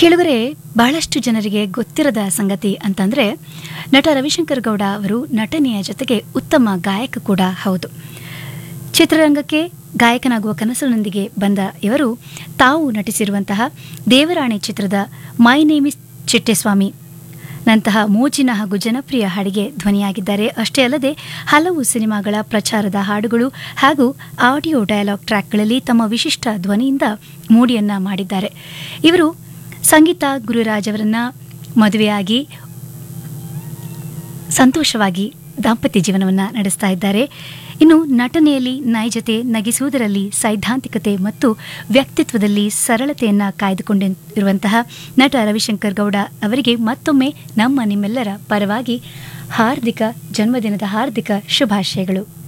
ಕೇಳುಗರೆ ಬಹಳಷ್ಟು ಜನರಿಗೆ ಗೊತ್ತಿರದ ಸಂಗತಿ ಅಂತಂದರೆ ನಟ ರವಿಶಂಕರ್ ಗೌಡ ಅವರು ನಟನೆಯ ಜೊತೆಗೆ ಉತ್ತಮ ಗಾಯಕ ಕೂಡ ಹೌದು ಚಿತ್ರರಂಗಕ್ಕೆ ಗಾಯಕನಾಗುವ ಕನಸಿನೊಂದಿಗೆ ಬಂದ ಇವರು ತಾವು ನಟಿಸಿರುವಂತಹ ದೇವರಾಣಿ ಚಿತ್ರದ ಮೈ ನೇಮಿಸ್ ಚಿಟ್ಟೆಸ್ವಾಮಿ ನಂತಹ ಮೋಜಿನ ಹಾಗೂ ಜನಪ್ರಿಯ ಹಾಡಿಗೆ ಧ್ವನಿಯಾಗಿದ್ದಾರೆ ಅಷ್ಟೇ ಅಲ್ಲದೆ ಹಲವು ಸಿನಿಮಾಗಳ ಪ್ರಚಾರದ ಹಾಡುಗಳು ಹಾಗೂ ಆಡಿಯೋ ಡಯಲಾಗ್ ಟ್ರ್ಯಾಕ್ಗಳಲ್ಲಿ ತಮ್ಮ ವಿಶಿಷ್ಟ ಧ್ವನಿಯಿಂದ ಮೂಡಿಯನ್ನ ಮಾಡಿದ್ದಾರೆ ಇವರು ಸಂಗೀತ ಗುರುರಾಜ್ ಅವರನ್ನ ಮದುವೆಯಾಗಿ ಸಂತೋಷವಾಗಿ ದಾಂಪತ್ಯ ಜೀವನವನ್ನು ನಡೆಸ್ತಾ ಇದ್ದಾರೆ ಇನ್ನು ನಟನೆಯಲ್ಲಿ ನೈಜತೆ ನಗಿಸುವುದರಲ್ಲಿ ಸೈದ್ಧಾಂತಿಕತೆ ಮತ್ತು ವ್ಯಕ್ತಿತ್ವದಲ್ಲಿ ಸರಳತೆಯನ್ನು ಕಾಯ್ದುಕೊಂಡಿರುವಂತಹ ನಟ ರವಿಶಂಕರ್ ಗೌಡ ಅವರಿಗೆ ಮತ್ತೊಮ್ಮೆ ನಮ್ಮ ನಿಮ್ಮೆಲ್ಲರ ಪರವಾಗಿ ಹಾರ್ದಿಕ ಜನ್ಮದಿನದ ಹಾರ್ದಿಕ ಶುಭಾಶಯಗಳು